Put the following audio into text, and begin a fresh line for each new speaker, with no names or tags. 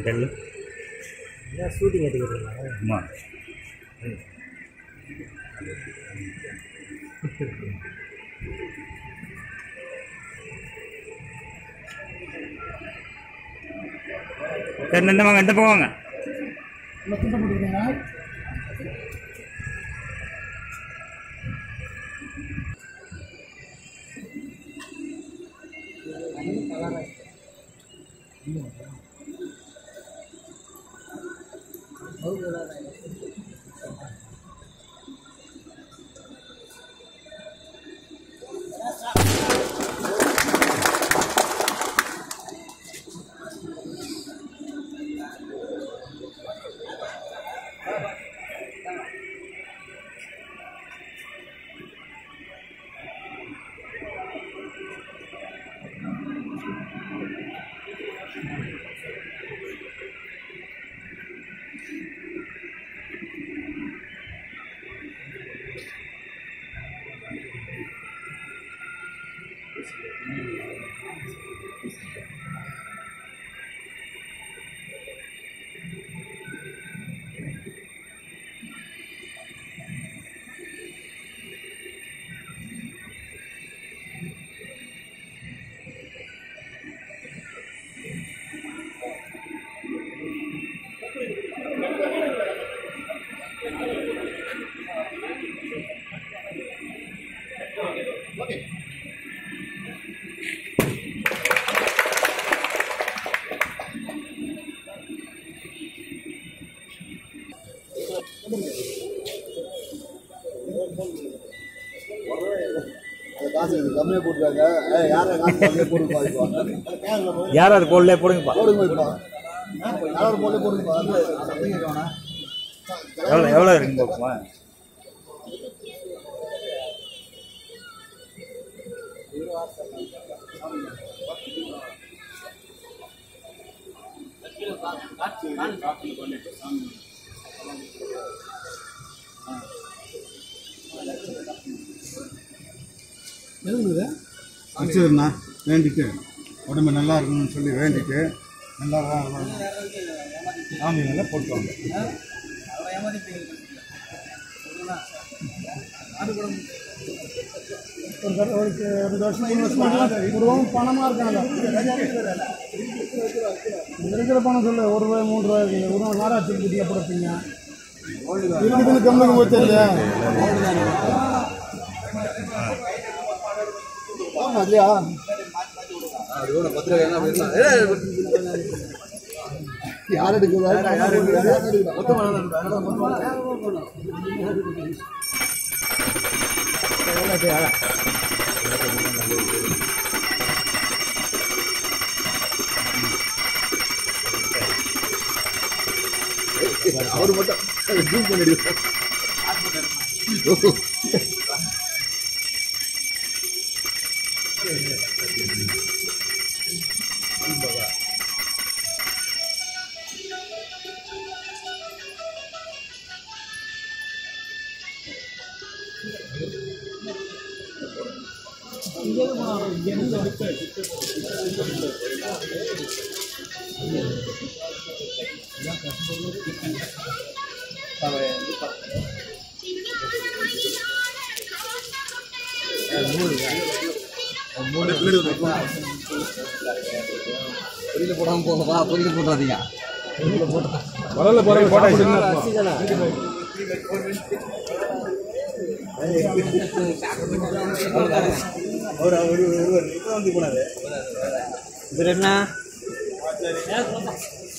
tell
shooting எடுத்துக்கிறீங்களா
ஆமாம் சரி இந்த வாங்க இந்த பக்கம் வாங்க
காசு கம்மியாக போட்டுருக்காங்க ஏய், யாரை காசு கம்மியாக போட்டு பாதிப்பா
யார் அது போடல போடுங்கப்பா
போடுங்க இப்போ யாரும் போட்டு போடுங்கப்பா அது சத்தம் கேட்க வேணாம்
எவ்வளோ எவ்வளோ இருக்குங்க பாப்பா
வச்சுருந்தா வேண்டிட்டு உடம்பு நல்லா இருக்கணும்னு சொல்லி வேண்டிட்டு நல்லா சாமி மேலே போட்டுவாங்க
ஒரு தடவை ஒரு ரெண்டு வருஷம் மூணு வருஷம் ஒரு ரூபா பணமாக இருக்காங்க இங்க இருக்கிற பணம் சொல்லு ஒரு ரூபாய் மூணு ரூபாய் இருக்குது ஒரு நாள் நாராட்சி குட்டியாக போடுறீங்க இருக்குதுன்னு கம்மிக்கு போய் தெரியல
ஆமாம் இல்லையா அது கூட பத்து ரூபாய் என்ன போயிருந்தா யார் எடுக்குதா யார் எடுக்குதா மொத்தமாக அவர் மட்டும் ஜூம் பண்ணிடுவோம் வெளியில் போடாமல் போங்க வா வெளியில் போடாதீங்க
முதல்ல போகிற போட்டோ
அவர் அவர் வந்து போனாரு
இது என்ன